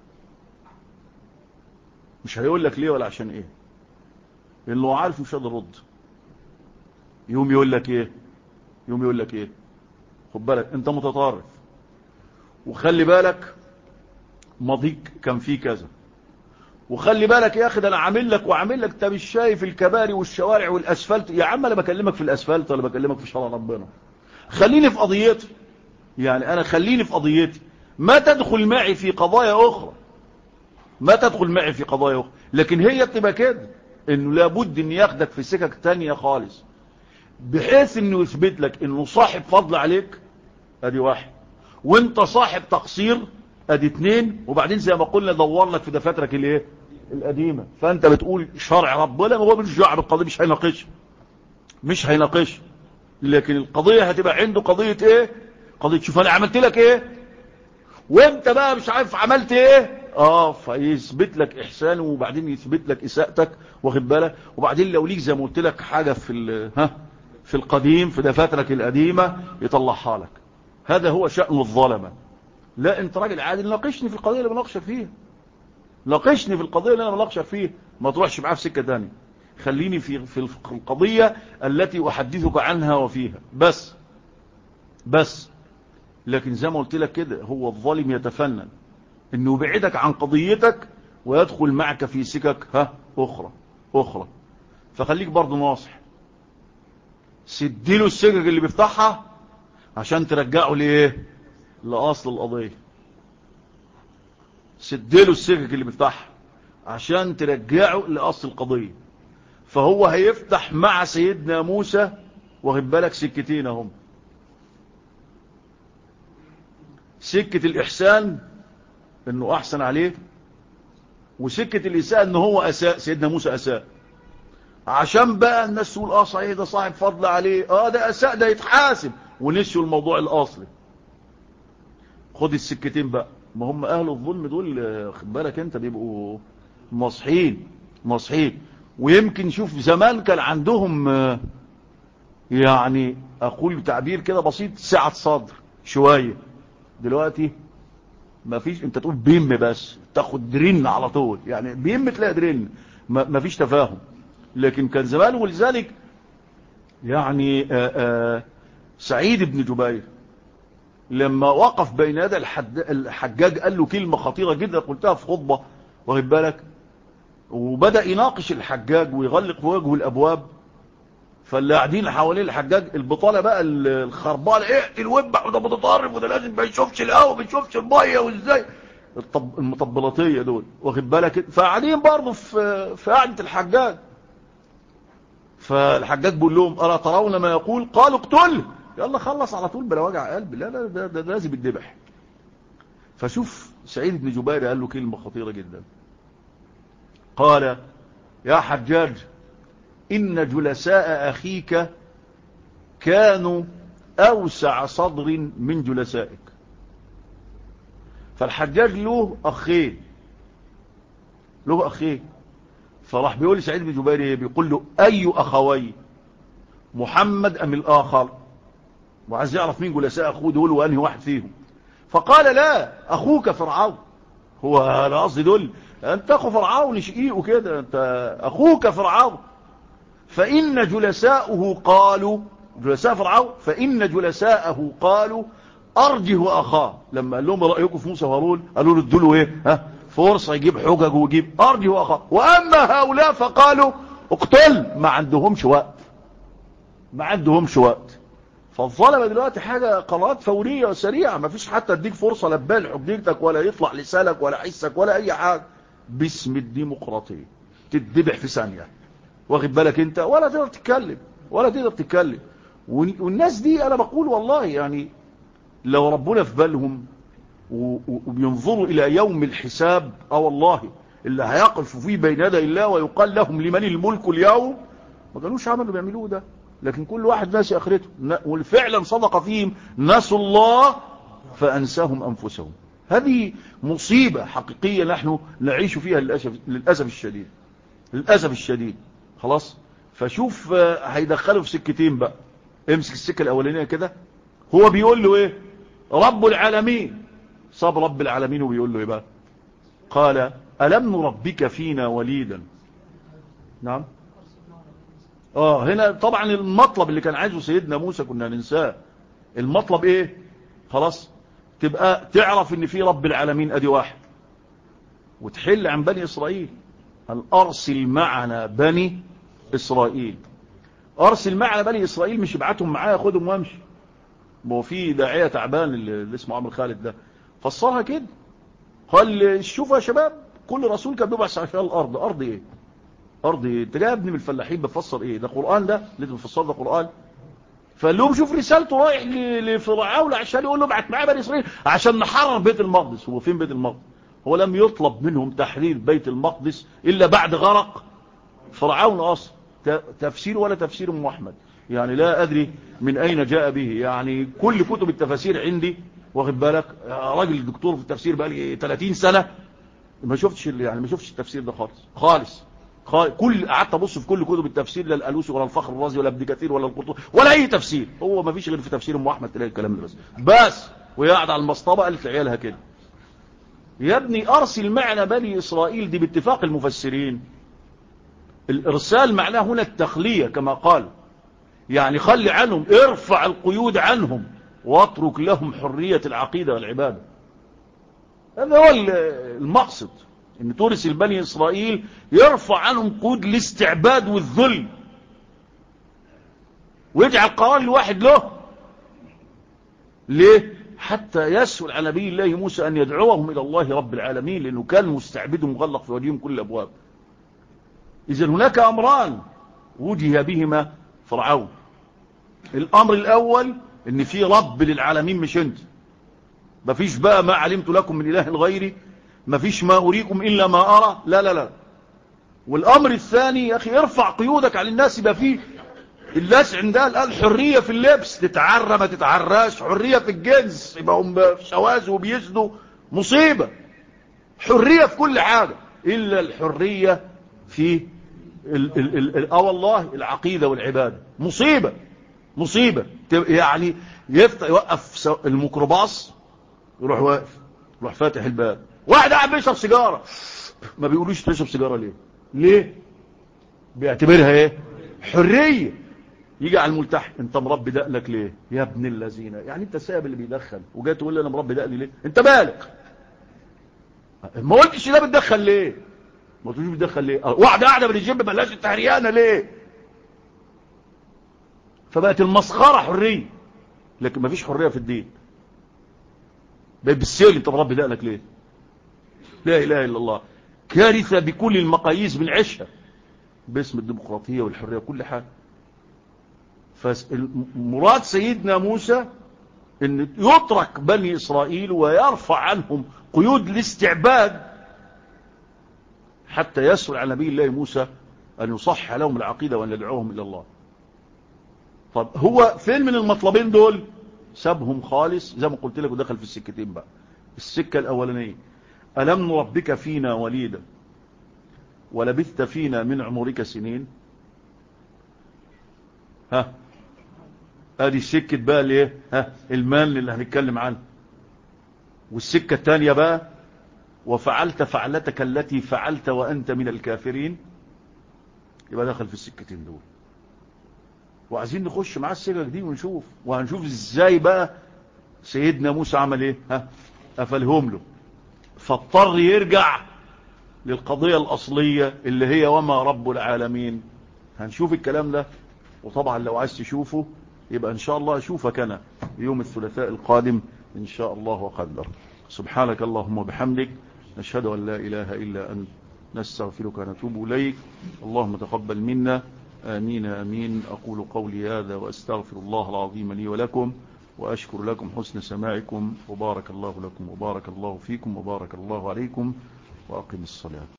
مش هيقول لك ليه ولا عشان ايه لانه عارف مش قادر يرد يوم يقول لك ايه يوم يقول لك ايه خد بالك انت متطرف وخلي بالك ماضيك كان فيه كذا وخلي بالك يا اخي ده انا عامل لك وعامل لك انت مش شايف الكباري والشوارع والاسفلت يا عم انا بكلمك في الاسفلت ولا بكلمك في شرع ربنا خليني في قضيتي يعني انا خليني في قضيتي ما تدخل معي في قضايا اخرى ما تدخل معي في قضايا اخرى لكن هي بتبقى كده انه لابد ان ياخدك في سكك تانية خالص بحيث انه يثبت لك انه صاحب فضل عليك ادي واحد وانت صاحب تقصير ادي اتنين وبعدين زي ما قلنا دور لك في دفاترك الايه القديمه فانت بتقول شرع ربنا هو مش دعوه بالقضيه مش هيناقش مش هيناقش لكن القضيه هتبقى عنده قضيه ايه قضيه شوف انا عملت لك ايه وانت بقى مش عارف عملت ايه اه فيثبت لك احسانه وبعدين يثبت لك اساءتك واخد بالك وبعدين لو ليك زي ما قلت لك حاجه في ها في القديم في دفاترك القديمه يطلعها لك هذا هو شأن الظلمه لا انت راجل عادل ناقشني في القضيه اللي بناقشك فيها ناقشني في القضيه اللي انا بناقشك فيها ما تروحش معاه في سكه ثانيه خليني في في القضيه التي احدثك عنها وفيها بس بس لكن زي ما قلت لك كده هو الظالم يتفنن انه يبعدك عن قضيتك ويدخل معك في سكك ها اخرى اخرى فخليك برضه ناصح سدله السكك اللي بيفتحها عشان ترجعه لايه لاصل القضيه سدله السكك اللي بيفتحها عشان ترجعه لاصل القضيه فهو هيفتح مع سيدنا موسى واخد بالك سكتين اهم سكة الإحسان إنه أحسن عليه وسكة الإساءة إنه هو أساء سيدنا موسى أساء عشان بقى الناس تقول آه صحيح ده صاحب فضل عليه آه ده أساء ده يتحاسب ونسيوا الموضوع الأصلي خد السكتين بقى ما هم أهل الظلم دول خد بالك أنت بيبقوا مصحين مصحين ويمكن شوف زمان كان عندهم يعني أقول بتعبير كده بسيط سعة صدر شوية دلوقتي ما فيش انت تقول بيم بس تاخد درين على طول يعني بيم تلاقي درين ما فيش تفاهم لكن كان زمان ولذلك يعني آآ آآ سعيد بن جبير لما وقف بين يدي الحجاج قال له كلمة خطيرة جدا قلتها في خطبة واخد بالك وبدأ يناقش الحجاج ويغلق في وجهه الأبواب فاللي قاعدين حوالين الحجاج البطاله بقى الخربانه ايه الوبع وده متطرف وده لازم ما يشوفش القهوه ما يشوفش الميه وازاي الطب المطبلاتيه دول واخد بالك فقاعدين برضه في في قعده الحجاج فالحجاج بيقول لهم الا ترون ما يقول قالوا اقتله يلا خلص على طول بلا وجع قلب لا لا ده, ده, ده لازم يتذبح فشوف سعيد بن جبير قال له كلمه خطيره جدا قال يا حجاج إن جلساء أخيك كانوا أوسع صدر من جلسائك فالحجاج له أخين له أخين فراح بيقول سعيد بن جبير بيقول له أي أخوي محمد أم الآخر وعايز يعرف مين جلساء أخوه دول وأنهي واحد فيهم فقال لا أخوك فرعون هو أنا قصدي دول أنت أخو فرعون شقيق وكده أنت أخوك فرعون فإن جلساؤه قالوا جلساء فرعون فإن جلساءه قالوا أرجه أخاه لما قال لهم رأيكم في موسى وهارون قالوا له ادوا ايه ها فرصة يجيب حجج ويجيب أرجه أخاه وأما هؤلاء فقالوا اقتل ما عندهمش وقت ما عندهمش وقت فالظلمة دلوقتي حاجة قرارات فورية وسريعة ما فيش حتى اديك فرصة لا تبان حجتك ولا يطلع لسانك ولا حسك ولا أي حاجة باسم الديمقراطية تتذبح في ثانية واخد بالك انت ولا تقدر تتكلم ولا تقدر تتكلم والناس دي انا بقول والله يعني لو ربنا في بالهم وبينظروا الى يوم الحساب اه والله اللي هيقف فيه بين يدي الله ويقال لهم لمن الملك اليوم ما كانوش عملوا بيعملوه ده لكن كل واحد ناسي اخرته وفعلا صدق فيهم نسوا الله فانساهم انفسهم هذه مصيبة حقيقية نحن نعيش فيها للأسف, للأسف الشديد للأسف الشديد خلاص فشوف هيدخله في سكتين بقى امسك السكة الأولانية كده هو بيقول له ايه رب العالمين صاب رب العالمين وبيقول له ايه بقى قال ألم نربك فينا وليدا نعم اه هنا طبعا المطلب اللي كان عايزه سيدنا موسى كنا ننساه المطلب ايه خلاص تبقى تعرف ان في رب العالمين ادي واحد وتحل عن بني اسرائيل هل ارسل معنا بني اسرائيل ارسل معنا بني اسرائيل مش ابعتهم معايا خدهم وامشي هو في داعيه تعبان اللي اسمه عمرو خالد ده فسرها كده قال شوفوا يا شباب كل رسول كان بيبعث على الارض ارض ايه ارض ايه انت جاي ابني من الفلاحين بتفسر ايه ده قران ده اللي بتفسر ده قران فقال لهم شوف رسالته رايح لفرعون عشان يقول له ابعت معايا بني اسرائيل عشان نحرر بيت المقدس هو فين بيت المقدس هو لم يطلب منهم تحرير بيت المقدس الا بعد غرق فرعون اصلا تفسير ولا تفسير ام احمد يعني لا ادري من اين جاء به يعني كل كتب التفاسير عندي واخد بالك راجل دكتور في التفسير بقى لي 30 سنه ما شفتش يعني ما شفتش التفسير ده خالص خالص كل قعدت ابص في كل كتب التفسير لا الالوسي ولا الفخر الرازي ولا ابن كثير ولا القرطبي ولا اي تفسير هو ما فيش غير في تفسير ام احمد تلاقي الكلام ده بس بس وهي قاعده على المصطبه قالت لعيالها كده يا ابني ارسل معنا بني اسرائيل دي باتفاق المفسرين الارسال معناه هنا التخليه كما قال يعني خلي عنهم ارفع القيود عنهم واترك لهم حريه العقيده والعباده هذا هو المقصد ان ترسل بني اسرائيل يرفع عنهم قيود الاستعباد والذل ويجعل قرار الواحد له ليه حتى يسهل على نبي الله موسى ان يدعوهم الى الله رب العالمين لانه كان مستعبد مغلق في وجههم كل الابواب اذا هناك امران وجه بهما فرعون الامر الاول ان في رب للعالمين مش انت مفيش بقى ما علمت لكم من اله غيري مفيش ما أريكم إلا ما أرى لا لا لا والأمر الثاني يا أخي ارفع قيودك على الناس يبقى فيه الناس عندها الحرية في اللبس تتعرى ما تتعراش حرية في الجنس يبقى هم في شواذ وبيسدوا مصيبة حرية في كل حاجة إلا الحرية في ال ال ال اه والله العقيدة والعبادة مصيبة مصيبة يعني يفتح يوقف الميكروباص يروح واقف يروح فاتح الباب واحد قاعد بيشرب سيجاره ما بيقولوش تشرب سيجاره ليه ليه بيعتبرها ايه حريه يجي على الملتحي انت مربي دقنك ليه يا ابن الذين يعني انت سايب اللي بيدخن وجاي تقول لي انا مربي دقني ليه انت بالك ما قلتش ده بتدخل ليه ما قلتوش بتدخل ليه واحده قاعده بالجيب ملهاش التهريانه ليه فبقت المسخره حريه لكن ما فيش حريه في الدين بقت بالسيل انت مربي دقنك ليه لا إله إلا الله كارثة بكل المقاييس بنعيشها باسم الديمقراطية والحرية كل حاجة فمراد سيدنا موسى ان يترك بني إسرائيل ويرفع عنهم قيود الاستعباد حتى يسهل على نبي الله موسى أن يصح لهم العقيدة وأن يدعوهم إلى الله طب هو فين من المطلبين دول سابهم خالص زي ما قلت لك ودخل في السكتين بقى السكة الأولانية ألم نربك فينا وليدا ولبثت فينا من عمرك سنين ها ادي السكة بقى الايه ها المال اللي هنتكلم عنه والسكة الثانية بقى وفعلت فعلتك التي فعلت وأنت من الكافرين يبقى دخل في السكتين دول وعايزين نخش معاه السكك دي ونشوف وهنشوف ازاي بقى سيدنا موسى عمل ايه ها قفلهم له فاضطر يرجع للقضية الأصلية اللي هي وما رب العالمين هنشوف الكلام ده وطبعا لو عايز تشوفه يبقى إن شاء الله أشوفك أنا يوم الثلاثاء القادم إن شاء الله وقدر سبحانك اللهم وبحمدك نشهد أن لا إله إلا أنت نستغفرك ونتوب إليك اللهم تقبل منا آمين آمين أقول قولي هذا وأستغفر الله العظيم لي ولكم وأشكر لكم حسن سماعكم وبارك الله لكم وبارك الله فيكم وبارك الله عليكم وأقم الصلاة